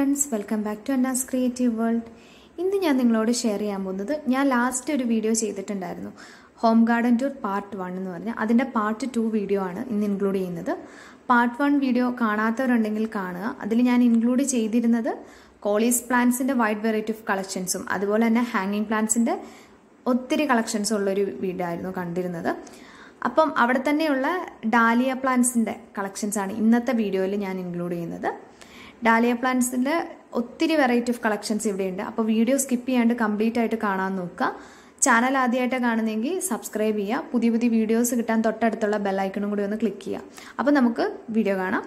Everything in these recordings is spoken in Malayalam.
Friends welcome back to Anna's creative world ഇന്ന് ഞാൻ നിങ്ങളോട് ഷെയർ ചെയ്യാൻ പോകുന്നത് ഞാൻ ലാസ്റ്റ് ഒരു വീഡിയോ ചെയ്തിട്ടുണ്ടായിരുന്നു home garden tour part one എന്ന് പറഞ്ഞാൽ അതിൻ്റെ പാർട്ട് ടു വീഡിയോ ആണ് ഇന്ന് ഇൻക്ലൂഡ് ചെയ്യുന്നത് പാർട്ട് വൺ വീഡിയോ കാണാത്തവരുണ്ടെങ്കിൽ കാണുക അതിൽ ഞാൻ ഇൻക്ലൂഡ് ചെയ്തിരുന്നത് കോളീസ് പ്ലാന്റ്സിൻ്റെ വൈഡ് വെറൈറ്റി ഓഫ് കളക്ഷൻസും അതുപോലെ തന്നെ ഹാങ്ങിങ് പ്ലാന്റ്സിൻ്റെ ഒത്തിരി കളക്ഷൻസും ഉള്ളൊരു വീഡിയോ ആയിരുന്നു കണ്ടിരുന്നത് അപ്പം അവിടെ തന്നെയുള്ള ഡാലിയ പ്ലാന്റ്സിൻ്റെ കളക്ഷൻസ് ആണ് ഇന്നത്തെ വീഡിയോയിൽ ഞാൻ ഇൻക്ലൂഡ് ചെയ്യുന്നത് ഡാലിയ പ്ലാന്റ്സിൻ്റെ ഒത്തിരി വെറൈറ്റി ഓഫ് കളക്ഷൻസ് ഇവിടെയുണ്ട് അപ്പോൾ വീഡിയോ സ്കിപ്പ് ചെയ്യാണ്ട് കംപ്ലീറ്റ് ആയിട്ട് കാണാൻ നോക്കുക ചാനൽ ആദ്യമായിട്ട് കാണുന്നെങ്കിൽ സബ്സ്ക്രൈബ് ചെയ്യുക പുതിയ പുതിയ വീഡിയോസ് കിട്ടാൻ തൊട്ടടുത്തുള്ള ബെല്ലൈക്കണും കൂടി ഒന്ന് ക്ലിക്ക് ചെയ്യുക അപ്പോൾ നമുക്ക് വീഡിയോ കാണാം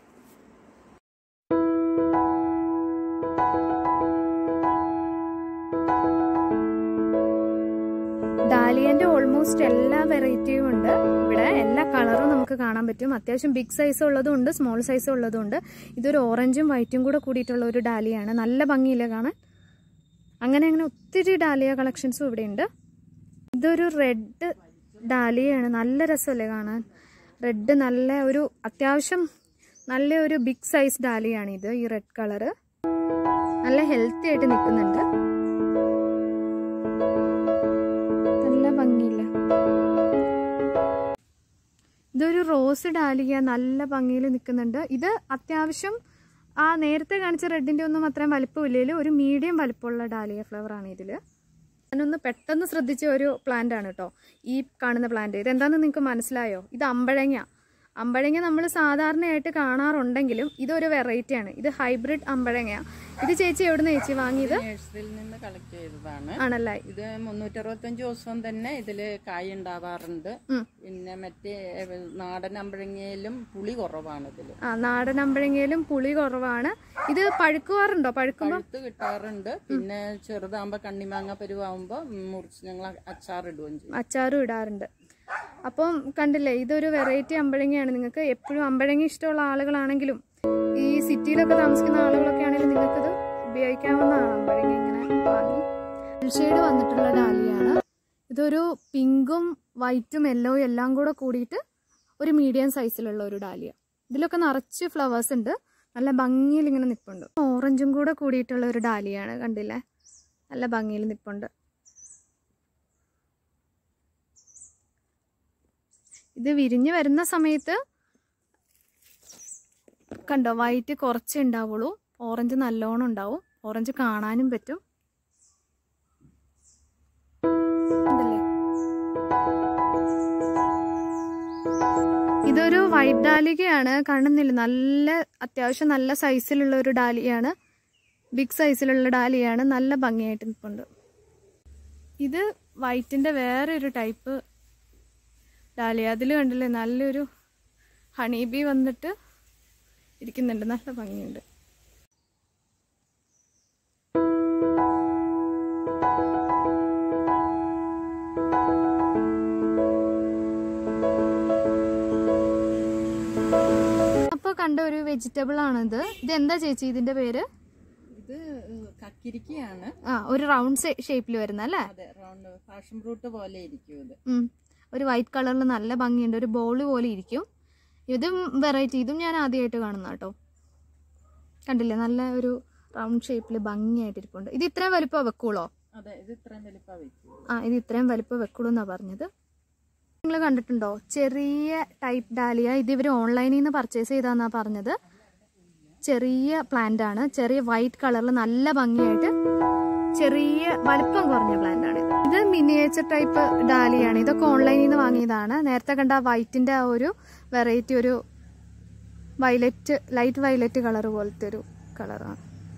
ഡാലിയന്റെ ഓൾമോസ്റ്റ് എല്ലാ വെറൈറ്റിയും ഉണ്ട് ഇവിടെ എല്ലാ കളറും നമുക്ക് കാണാൻ പറ്റും അത്യാവശ്യം ബിഗ് സൈസ് ഉള്ളതും ഉണ്ട് സ്മോൾ സൈസ് ഉള്ളതും ഉണ്ട് ഇതൊരു ഓറഞ്ചും വൈറ്റും കൂടെ കൂടിയിട്ടുള്ള ഒരു ഡാലിയാണ് നല്ല ഭംഗിയില്ല കാണാൻ അങ്ങനെ അങ്ങനെ ഒത്തിരി ഡാലിയ കളക്ഷൻസും ഇവിടെ ഉണ്ട് ഇതൊരു റെഡ് ഡാലിയാണ് നല്ല രസമല്ലേ കാണാൻ റെഡ് നല്ല ഒരു അത്യാവശ്യം നല്ല ഒരു ബിഗ് സൈസ് ഡാലിയാണ് ഇത് ഈ റെഡ് കളറ് നല്ല ഹെൽത്തി ആയിട്ട് നിൽക്കുന്നുണ്ട് നല്ല ഭംഗിയില്ല ഇതൊരു റോസ് ഡാലിയ നല്ല ഭംഗിയിൽ നിൽക്കുന്നുണ്ട് ഇത് അത്യാവശ്യം ആ നേരത്തെ കാണിച്ച റെഡിന്റെ ഒന്നും അത്രയും വലിപ്പമില്ലെങ്കിലും ഒരു മീഡിയം വലിപ്പമുള്ള ഡാലിയ ഫ്ലവർ ആണ് ഇതില് ഞാനൊന്ന് പെട്ടെന്ന് ശ്രദ്ധിച്ച ഒരു പ്ലാന്റ് ആണ് കേട്ടോ ഈ കാണുന്ന പ്ലാന്റ് ഇത് എന്താണെന്ന് നിങ്ങൾക്ക് മനസ്സിലായോ ഇത് അമ്പഴങ്ങ അമ്പഴങ്ങ നമ്മൾ സാധാരണയായിട്ട് കാണാറുണ്ടെങ്കിലും ഇതൊരു വെറൈറ്റി ആണ് ഇത് ഹൈബ്രിഡ് അമ്പഴങ്ങ ഇത് ചേച്ചി എവിടുന്ന് ചേച്ചി വാങ്ങിയത് നഴ്സറിയിൽ നിന്ന് കളക്ട് ചെയ്തതാണ് ആണല്ലേ ഇത് മുന്നൂറ്ററുപത്തഞ്ച് ദിവസം തന്നെ ഇതില് കായ് ഉണ്ടാവാറുണ്ട് ഉം. പിന്നെ മറ്റേ ഏ, നാടൻ അമ്പഴങ്ങയിലും പുളി കുറവാണ് ഇതില് ആ നാടൻ അമ്പഴങ്ങയിലും പുളി കുറവാണ് ഇത് പഴുക്കുവാറുണ്ടോ പഴുക്കുമ്പോ പഴുത്ത് കിട്ടാറുണ്ട് പിന്നെ ചെറുതാകുമ്പോ കണ്ണിമാങ്ങ പരുവാകുമ്പോ മുറിച്ച് ഞങ്ങൾ അച്ചാറിടുകയും ചെയ്യും അച്ചാറും ഇടാറുണ്ട് അപ്പം കണ്ടില്ലേ ഇതൊരു വെറൈറ്റി അമ്പഴങ്ങയാണ് നിങ്ങൾക്ക് എപ്പോഴും അമ്പഴങ്ങ ഇഷ്ടമുള്ള ആളുകളാണെങ്കിലും ഈ സിറ്റിയിലൊക്കെ താമസിക്കുന്ന ആളുകളൊക്കെ ആണെങ്കിലും നിങ്ങൾക്കിത് ഉപയോഗിക്കാവുന്നതാണ് അമ്പഴങ്ങ ഇങ്ങനെ വാങ്ങി ഷെയ്ഡ് വന്നിട്ടുള്ള ഡാലിയാണ് ഇതൊരു പിങ്കും വൈറ്റും യെല്ലോയും എല്ലാം കൂടെ കൂടിയിട്ട് ഒരു മീഡിയം സൈസിലുള്ള ഒരു ഡാലിയ ഇതിലൊക്കെ നിറച്ച് ഫ്ലവേഴ്സ് ഉണ്ട് നല്ല ഭംഗിയിൽ ഇങ്ങനെ നിൽപ്പുണ്ട് ഓറഞ്ചും കൂടെ കൂടിയിട്ടുള്ള ഒരു ഡാലിയാണ് കണ്ടില്ലേ നല്ല ഭംഗിയിൽ നിൽപ്പുണ്ട് ഇത് വിരിഞ്ഞ് വരുന്ന സമയത്ത് കണ്ടോ വൈറ്റ് കുറച്ചേ ഉണ്ടാവുള്ളൂ ഓറഞ്ച് നല്ലോണം ഉണ്ടാവും ഓറഞ്ച് കാണാനും പറ്റും കണ്ടില്ലേ? ഇതൊരു വൈറ്റ് ഡാലികയാണ് കാണുന്നില്ല നല്ല അത്യാവശ്യം നല്ല സൈസിലുള്ള ഒരു ഡാലിയാണ് ബിഗ് സൈസിലുള്ള ഡാലിയാണ് നല്ല ഭംഗിയായിട്ട് നിൽപ്പുണ്ട് ഇത് വൈറ്റിന്റെ വേറെ ഒരു ടൈപ്പ് ഡാലിയ അതിൽ കണ്ടില്ലേ നല്ലൊരു ഹണി ബി വന്നിട്ട് ഇരിക്കുന്നുണ്ട് നല്ല ഭംഗിയുണ്ട് അപ്പൊ കണ്ട ഒരു വെജിറ്റബിൾ ആണിത് ഇത് എന്താ ചേച്ചി ഇതിന്റെ പേര് ഇത് കക്കിരിക്കയാണ് ആ ഒരു റൗണ്ട് ഷേപ്പിൽ വരുന്ന അല്ലേ അതെ റൗണ്ട് ഫാഷൻ ഫ്രൂട്ട് പോലെ ഇരിക്കും ഇത് ഉം. ഒരു വൈറ്റ് കളറിൽ നല്ല ഭംഗിയുണ്ട് ഒരു ബോള് പോലെ ഇരിക്കും ഇതും വെറൈറ്റി ഇതും ഞാൻ ആദ്യമായിട്ട് കാണുന്ന കേട്ടോ കണ്ടില്ലേ നല്ല ഒരു റൗണ്ട് ഷേപ്പിൽ ഭംഗിയായിട്ട് ഇരിപ്പുണ്ട് ഇത് ഇത്രയും വലിപ്പം വെക്കുള്ളോ അതെ ഇത് ഇത്രയും വലിപ്പം വെക്കും ആ ഇത് ഇത്രയും വലിപ്പം വെക്കുള്ളൂ എന്നാ പറഞ്ഞത് നിങ്ങൾ കണ്ടിട്ടുണ്ടോ ചെറിയ ടൈപ്പ് ഡാലിയ ഇത് ഇവർ ഓൺലൈനിൽ നിന്ന് പർച്ചേസ് ചെയ്താന്നാ പറഞ്ഞത് ചെറിയ പ്ലാന്റ് ആണ് ചെറിയ വൈറ്റ് കളറിൽ നല്ല ഭംഗിയായിട്ട് ചെറിയ വലിപ്പം കുറഞ്ഞ പ്ലാന്റ് ആണ് ഇത്. ഇത് മിനിയേച്ചർ ടൈപ്പ് ഡാലിയാണ് ഇതൊക്കെ ഓൺലൈനിൽ നിന്ന് വാങ്ങിയതാണ് നേരത്തെ കണ്ട വൈറ്റിന്റെ ആ ഒരു വെറൈറ്റി ഒരു വയലറ്റ് ലൈറ്റ് വയലറ്റ് കളർ പോലത്തെ ഒരു കളറാണ്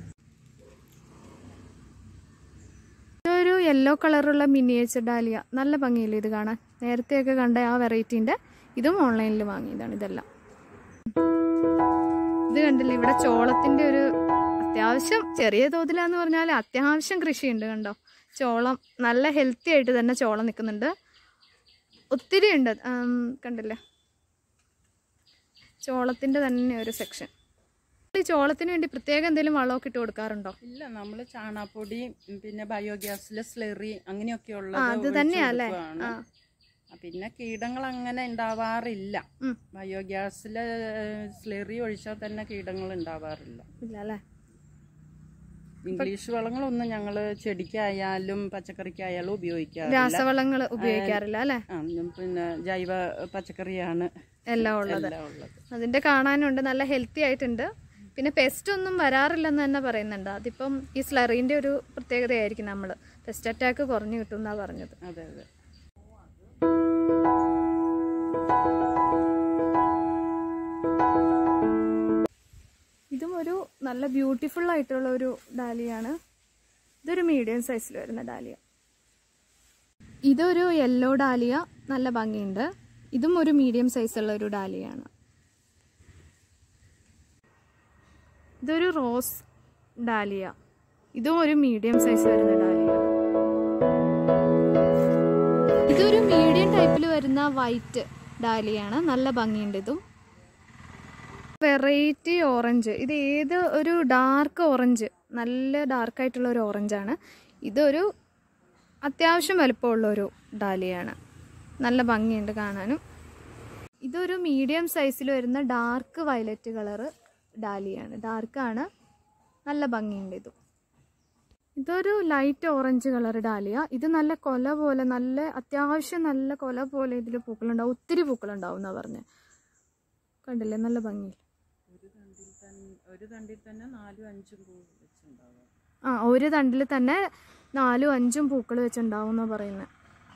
ഇതൊരു യെല്ലോ കളറുള്ള മിനിയേച്ചർ ഡാലിയ നല്ല ഭംഗിയില്ലേ ഇത് കാണാൻ നേരത്തെയൊക്കെ കണ്ട ആ വെറൈറ്റീൻ്റെ ഇതും ഓൺലൈനിൽ വാങ്ങിയതാണ് ഇതെല്ലാം ഇത് കണ്ടില്ലേ ഇവിടെ ചോളത്തിന്റെ ഒരു അത്യാവശ്യം ചെറിയ തോതിലാന്ന് പറഞ്ഞാൽ അത്യാവശ്യം കൃഷിയുണ്ട് കണ്ടോ ചോളം നല്ല ഹെൽത്തി ആയിട്ട് തന്നെ ചോളം നിൽക്കുന്നുണ്ട് ഒത്തിരി ഉണ്ട് ആം, കണ്ടില്ലേ ചോളത്തിന്റെ തന്നെ ഒരു സെക്ഷൻ ഈ ചോളത്തിന് വേണ്ടി പ്രത്യേകം എന്തെങ്കിലും വളമൊക്കെ ഇട്ട് കൊടുക്കാറുണ്ടോ ഇല്ല നമ്മള് ചാണാപ്പൊടി ഉം, പിന്നെ ബയോഗ്യാസിലെ സ്ലെറി അങ്ങനെയൊക്കെയുള്ള ആ അത് തന്നെയാ അല്ലേ ആ പിന്നെ കീടങ്ങൾ അങ്ങനെ ഉണ്ടാവാറില്ല ഉം. ബയോഗ്യാസിലെ സ്ലെറി ഒഴിച്ചാൽ തന്നെ കീടങ്ങൾ ഉണ്ടാവാറില്ല ഇല്ല അല്ലേ ഇംഗ്ലീഷ് വളങ്ങളൊന്നും ഞങ്ങൾ ചെടിക്കായാലും പച്ചക്കറിക്കായാലും ഉപയോഗിക്കാറില്ല രാസവളങ്ങൾ ഉപയോഗിക്കാറില്ല അല്ലേ ആ, ഉം, പിന്നെ ജൈവ പച്ചക്കറിയാണ് എല്ലാം ഉള്ളത് എല്ലാം ഉള്ളത് അതിന്റെ കാണാനുണ്ട് നല്ല ഹെൽത്തി ആയിട്ടുണ്ട് പിന്നെ പെസ്റ്റ് ഒന്നും വരാറില്ലെന്ന് തന്നെ പറയുന്നുണ്ട് അതിപ്പം ഈ സ്ലറീന്റെ ഒരു പ്രത്യേകതയായിരിക്കും നമ്മൾ പെസ്റ്റ് അറ്റാക്ക് കുറഞ്ഞു കിട്ടും എന്നാ പറഞ്ഞത് അതെ അതെ ഇതും ഒരു നല്ല ബ്യൂട്ടിഫുൾ ആയിട്ടുള്ള ഒരു ഡാലിയാണ് ഇതൊരു മീഡിയം സൈസിൽ വരുന്ന ഡാലിയ ഇതൊരു യെല്ലോ ഡാലിയ നല്ല ഭംഗിയുണ്ട് ഇതും ഒരു മീഡിയം സൈസുള്ള ഒരു ഡാലിയാണ് ഇതൊരു റോസ് ഡാലിയ ഇതും ഒരു മീഡിയം സൈസ് വരുന്ന ഡാലിയാണ് ഇതൊരു മീഡിയം ടൈപ്പിൽ വരുന്ന വൈറ്റ് ഡാലിയാണ് നല്ല ഭംഗിയുണ്ട് ഇതും വെറൈറ്റി ഓറഞ്ച് ഇത് ഏത് ഒരു ഡാർക്ക് ഓറഞ്ച് നല്ല ഡാർക്ക് ആയിട്ടുള്ള ഒരു ഓറഞ്ചാണ് ഇതൊരു അത്യാവശ്യം വലുപ്പമുള്ള ഒരു ഡാലിയാണ് നല്ല ഭംഗിയുണ്ട് കാണാനും ഇതൊരു മീഡിയം സൈസിൽ വരുന്ന ഡാർക്ക് വയലറ്റ് കളറ് ഡാലിയാണ് ഡാർക്കാണ് നല്ല ഭംഗിയുണ്ട് ഇതും ഇതൊരു ലൈറ്റ് ഓറഞ്ച് കളർ ഡാലിയ ഇത് നല്ല കൊല പോലെ നല്ല അത്യാവശ്യം നല്ല കൊല പോലെ ഇതിൽ പൂക്കളുണ്ടാവും ഒത്തിരി പൂക്കളുണ്ടാവും എന്നാ പറഞ്ഞത് കണ്ടില്ലേ നല്ല ഭംഗി ഒരു തണ്ടിൽ തന്നെ ഒരു തണ്ടിൽ തന്നെ നാലും അഞ്ചും പൂ വെച്ചുണ്ടാവും ആ ഒരു തണ്ടിൽ തന്നെ നാലും അഞ്ചും പൂക്കൾ വെച്ചുണ്ടാവും എന്നാ പറയുന്നത്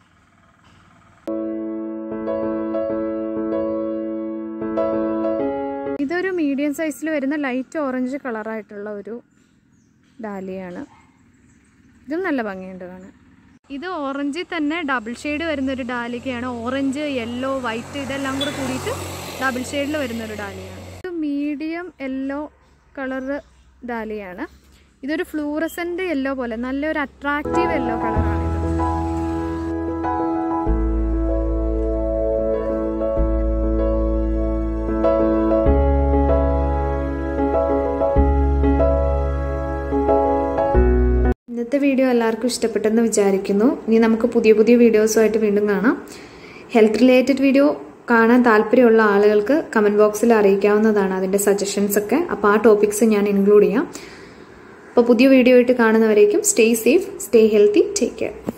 ഇതൊരു മീഡിയം സൈസിൽ വരുന്ന ലൈറ്റ് ഓറഞ്ച് കളറായിട്ടുള്ള ഒരു ഡാലിയാണ് ഇതും നല്ല ഭംഗിയുണ്ട് കാണാൻ ഇത് ഓറഞ്ചിൽ തന്നെ ഡബിൾ ഷെയ്ഡ് വരുന്ന ഒരു ഡാലിക്കയാണ് ഓറഞ്ച് യെല്ലോ വൈറ്റ് ഇതെല്ലാം കൂടെ കൂടിയിട്ട് ഡബിൾ ഷെയ്ഡിൽ വരുന്ന ഒരു ഡാലിയാണ് ഇത് മീഡിയം യെല്ലോ കളറ് ഡാലിയാണ് ഇതൊരു ഫ്ലൂറസെന്റ് യെല്ലോ പോലെ നല്ലൊരു അട്രാക്റ്റീവ് യെല്ലോ കളറാണിത് ഇന്നത്തെ വീഡിയോ എല്ലാവർക്കും ഇഷ്ടപ്പെട്ടെന്ന് വിചാരിക്കുന്നു ഇനി നമുക്ക് പുതിയ പുതിയ വീഡിയോസുമായിട്ട് വീണ്ടും കാണാം ഹെൽത്ത് റിലേറ്റഡ് വീഡിയോ കാണാൻ താല്പര്യമുള്ള ആളുകൾക്ക് കമൻറ്റ് ബോക്സിൽ അറിയിക്കാവുന്നതാണ് അതിൻ്റെ സജഷൻസ് ഒക്കെ അപ്പോൾ ആ ടോപ്പിക്സ് ഞാൻ ഇൻക്ലൂഡ് ചെയ്യാം അപ്പോൾ പുതിയ വീഡിയോ ആയിട്ട് കാണുന്നവരേക്കും stay safe stay healthy take care